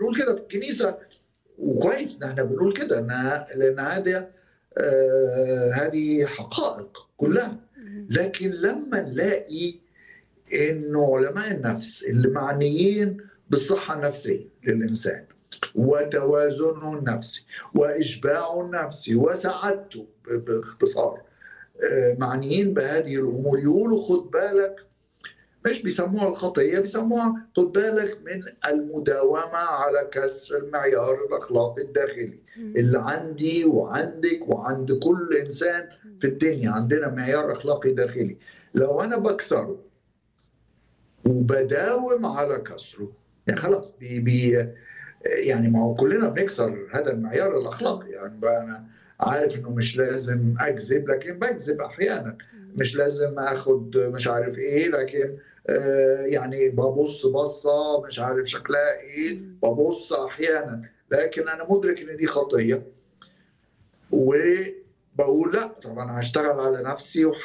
بنقول كده في الكنيسه وكويس ان احنا بنقول كده انها لان هذه آه هذه حقائق كلها لكن لما نلاقي انه علماء النفس اللي معنيين بالصحه النفسيه للانسان وتوازنه النفسي واشباعه النفسي وسعادته باختصار معنيين بهذه الامور يقولوا خد بالك مش بيسموها الخطيه بيسموها خد بالك من المداومه على كسر المعيار الاخلاقي الداخلي اللي عندي وعندك وعند كل انسان في الدنيا عندنا معيار اخلاقي داخلي لو انا بكسره وبداوم على كسره يعني خلاص بي بي يعني ما هو كلنا بنكسر هذا المعيار الاخلاقي يعني بقى انا عارف انه مش لازم اكذب لكن بكذب احيانا مش لازم اخد مش عارف ايه لكن آه يعني ببص بصه مش عارف شكلها ايه ببص احيانا لكن انا مدرك ان دي خطيه وبقول لا طب انا هشتغل على نفسي وح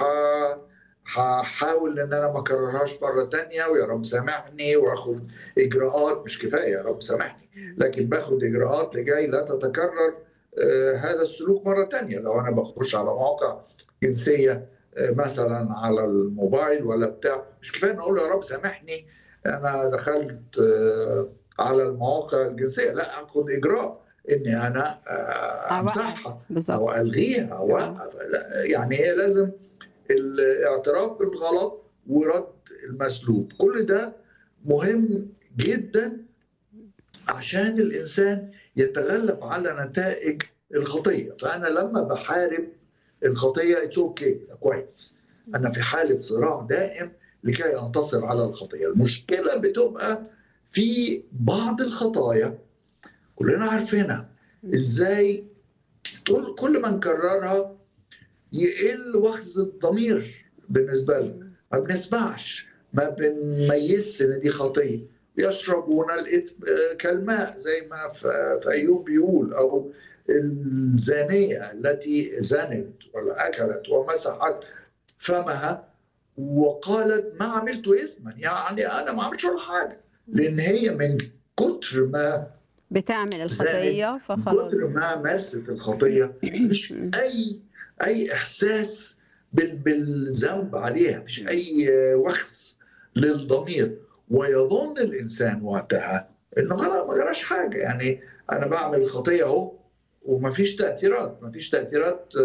هحاول ان انا ما اكررهاش مره تانية ويا رب سامحني واخد اجراءات مش كفايه يا رب سامحني لكن باخد اجراءات لجاي لا تتكرر آه هذا السلوك مره تانية لو انا بخش على مواقع جنسيه آه مثلا على الموبايل ولا بتاع مش كفايه نقول يا رب سامحني انا دخلت آه على المواقع الجنسيه لا اخد اجراء اني انا امسحها او الغيها اوقف يعني هي لازم الاعتراف بالغلط ورد المسلوب كل ده مهم جدا عشان الانسان يتغلب على نتائج الخطيه فانا لما بحارب الخطيه اتس اوكي okay. كويس انا في حاله صراع دائم لكي انتصر على الخطيه المشكله بتبقى في بعض الخطايا كلنا عارفينها ازاي كل ما نكررها يقل وخز الضمير بالنسبه لنا ما بنسمعش ما بنميزش ان دي خطيه يشربون الاثم كالماء زي ما في ايوب بيقول او الزانيه التي زنت ولا اكلت ومسحت فمها وقالت ما عملت اثما يعني انا ما عملتش ولا حاجه لان هي من كتر ما بتعمل الخطيه فخلاص من كتر ما مارست الخطيه مفيش اي اي احساس بالذنب عليها مفيش اي وخز للضمير ويظن الانسان وقتها انه خلاص ما جراش حاجه يعني انا بعمل خطيه اهو ومفيش تاثيرات مفيش تاثيرات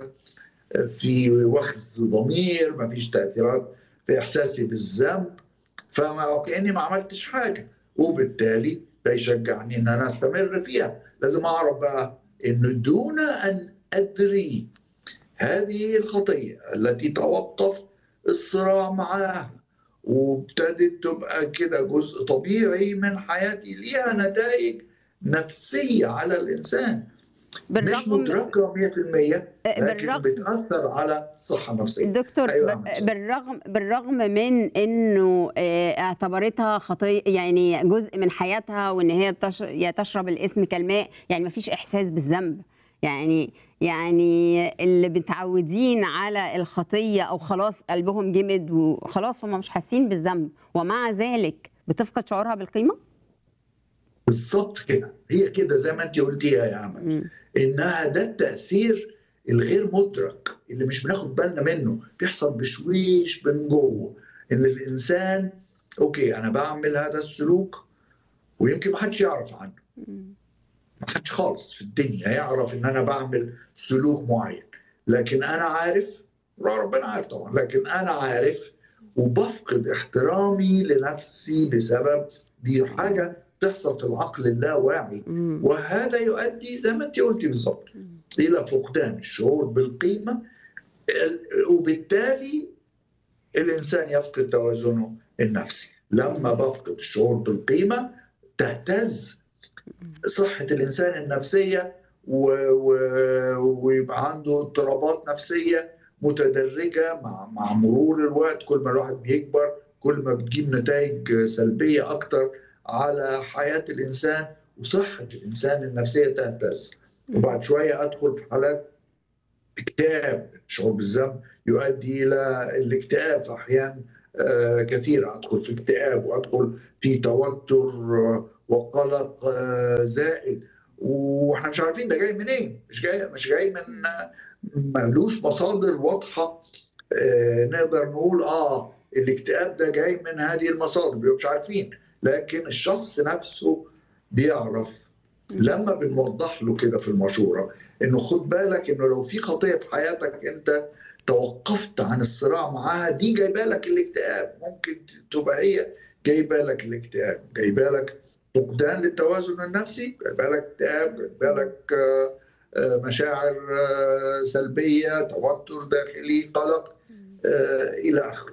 في وخز ضمير مفيش تاثيرات في احساسي بالذنب فما كاني ما عملتش حاجه وبالتالي ده يشجعني ان انا استمر فيها لازم اعرف بقى انه دون ان ادري هذه الخطيه التي توقف الصراع معها وابتدت تبقى كده جزء طبيعي من حياتي ليها نتائج نفسيه على الانسان مش مدركه 100% لكن بالرغم بتاثر على الصحه النفسيه دكتور أيوة بالرغم بالرغم من انه اعتبرتها خطيه يعني جزء من حياتها وان هي تشرب الاسم كالماء يعني ما فيش احساس بالذنب يعني يعني اللي متعودين على الخطيه او خلاص قلبهم جمد وخلاص هم مش حاسين بالذنب ومع ذلك بتفقد شعورها بالقيمه بالظبط كده هي كده زي ما انت قلتيها يا عمل انها ده التاثير الغير مدرك اللي مش بناخد بالنا منه بيحصل بشويش من جوه ان الانسان اوكي انا بعمل هذا السلوك ويمكن ما حدش يعرف عنه ما حدش خالص في الدنيا يعرف ان انا بعمل سلوك معين لكن انا عارف ربنا عارف طبعا لكن انا عارف وبفقد احترامي لنفسي بسبب دي حاجه تحصل في العقل اللاواعي وهذا يؤدي زي ما انت قلتي بالظبط الى فقدان الشعور بالقيمه وبالتالي الانسان يفقد توازنه النفسي لما بفقد الشعور بالقيمه تهتز صحه الانسان النفسيه ويبقى عنده اضطرابات نفسيه متدرجه مع مع مرور الوقت كل ما الواحد بيكبر كل ما بتجيب نتائج سلبيه اكتر على حياه الانسان وصحه الانسان النفسيه تهتز وبعد شويه ادخل في حالات اكتئاب الشعور بالذنب يؤدي الى الاكتئاب في احيان كثيره ادخل في اكتئاب وادخل في توتر وقلق آه، زائد واحنا مش عارفين ده جاي منين مش جاي مش جاي من ملوش مصادر واضحه آه، نقدر نقول اه الاكتئاب ده جاي من هذه المصادر بيبقوا مش عارفين لكن الشخص نفسه بيعرف لما بنوضح له كده في المشوره انه خد بالك انه لو في خطيه في حياتك انت توقفت عن الصراع معاها دي جايبه لك الاكتئاب ممكن تبقى هي جايبه لك الاكتئاب جايبه لك فقدان للتوازن النفسي جايبه لك اكتئاب جايبه لك آه، آه، مشاعر آه، سلبيه توتر داخلي قلق آه، الى اخره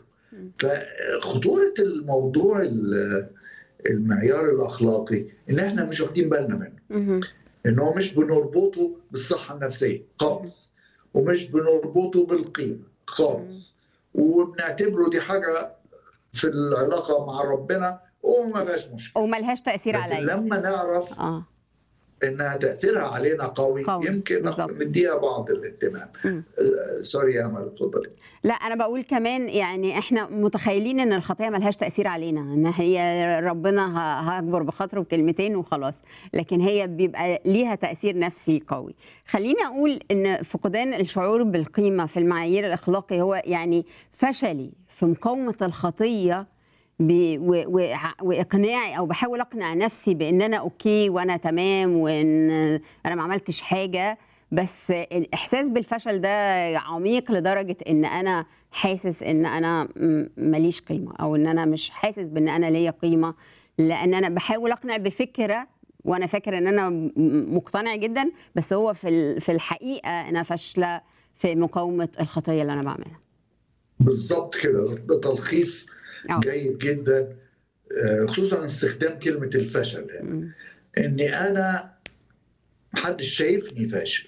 فخطوره الموضوع ال- المعيار الاخلاقي ان احنا مش واخدين بالنا منه مهم. ان هو مش بنربطه بالصحه النفسيه خالص ومش بنربطه بالقيمه خالص وبنعتبره دي حاجه في العلاقه مع ربنا وما فيهاش مشكله وملهاش تاثير لكن عليا لما نعرف اه انها تاثيرها علينا قوي, قوي، يمكن بالظبط. نديها بعض الاهتمام مم. آه، سوري يا امل اتفضلي لا انا بقول كمان يعني احنا متخيلين ان الخطيه ملهاش تاثير علينا ان هي ربنا ه- هيكبر بخاطره بكلمتين وخلاص لكن هي بيبقى ليها تاثير نفسي قوي خليني اقول ان فقدان الشعور بالقيمه في المعايير الاخلاقي هو يعني فشلي في مقاومه الخطيه ب- و- و- واقناعي او بحاول اقنع نفسي بان انا اوكي وانا تمام وان انا ما عملتش حاجه بس الاحساس بالفشل ده عميق لدرجه ان انا حاسس ان انا م- ماليش قيمه او ان انا مش حاسس بان انا ليا قيمه لان انا بحاول اقنع بفكره وانا فاكر ان انا م- مقتنع جدا بس هو في ال- في الحقيقه انا فاشله في مقاومه الخطيه اللي انا بعملها بالظبط كده ده تلخيص أه. جيد جدا آه، خصوصا استخدام كلمه الفشل يعني. م- اني انا محدش شايفني فاشل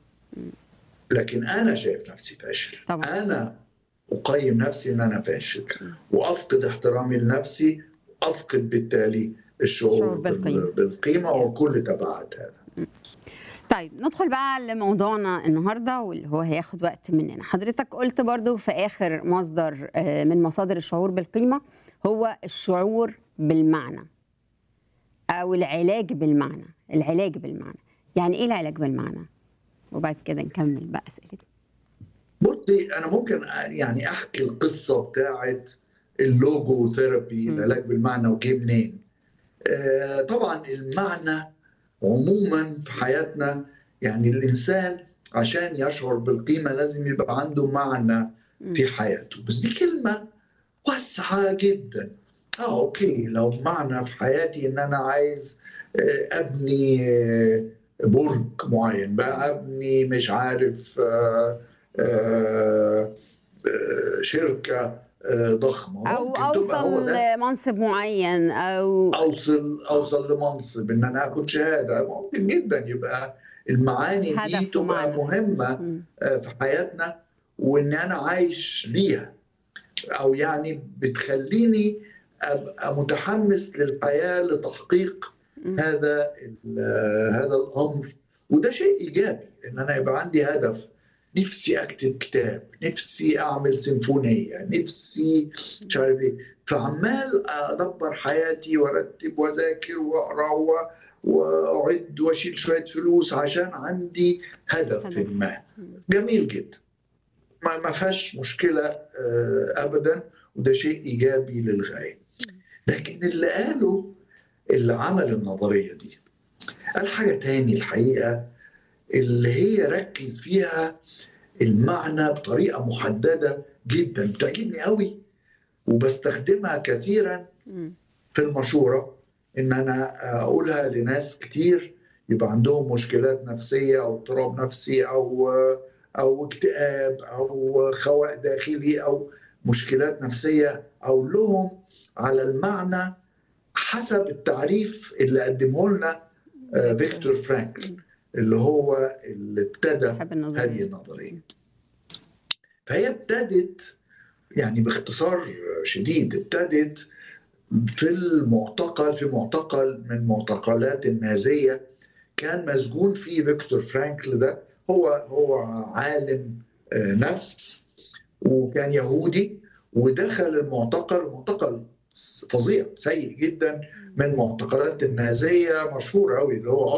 لكن انا شايف نفسي فاشل طبعا. انا اقيم نفسي ان انا فاشل وافقد احترامي لنفسي افقد بالتالي الشعور الشعور بالقيمة. بال- بالقيمه وكل تبعات هذا طيب ندخل بقى لموضوعنا النهارده واللي هو هياخد وقت مننا حضرتك قلت برضو في اخر مصدر آه، من مصادر الشعور بالقيمه هو الشعور بالمعنى او العلاج بالمعنى العلاج بالمعنى يعني ايه العلاج بالمعنى وبعد كده نكمل بقى اسئلتنا بصي انا ممكن يعني احكي القصه بتاعت اللوجو ثيرابي مم. العلاج بالمعنى وجه منين آه، طبعا المعنى عموما في حياتنا يعني الانسان عشان يشعر بالقيمه لازم يبقى عنده معنى في حياته بس دي كلمه واسعه جدا اه اوكي لو معنى في حياتي ان انا عايز آه، ابني آه، برج معين بقى ابني مش عارف آه، آه، آه، شركه آه، ضخمه او ممكن تبقى هو اوصل ده لمنصب معين او اوصل اوصل لمنصب ان انا اخد شهاده ممكن جدا يبقى المعاني دي هدف تبقى ومعنى. مهمه مم. آه، في حياتنا وان انا عايش ليها او يعني بتخليني ابقى متحمس للحياه لتحقيق مم. هذا ال- هذا الامر وده شيء ايجابي ان انا يبقى عندي هدف نفسي اكتب كتاب نفسي اعمل سيمفونيه نفسي مش عارف ايه فعمال ادبر حياتي وارتب واذاكر واقرا و- واعد واشيل شويه فلوس عشان عندي هدف هدف. ما جميل جدا ما ما فيهاش مشكله آه، ابدا وده شيء ايجابي للغايه لكن اللي قاله اللي عمل النظريه دي قال حاجه تاني الحقيقه اللي هي ركز فيها المعنى بطريقه محدده جدا بتعجبني قوي وبستخدمها كثيرا مم. في المشوره ان انا اقولها لناس كتير يبقى عندهم مشكلات نفسيه او اضطراب نفسي او او اكتئاب او خواء داخلي او مشكلات نفسيه اقول لهم على المعنى حسب التعريف اللي قدمه لنا آه، فيكتور فرانكل اللي هو اللي ابتدى بحب هذه النظريه النظريه فهي ابتدت يعني باختصار شديد ابتدت في المعتقل في معتقل من معتقلات النازيه كان مسجون فيه فيكتور فرانكل ده هو هو عالم آه، نفس وكان يهودي ودخل المعتقل المعتقل فظيع سيء جدا من معتقلات النازيه مشهور قوي اللي هو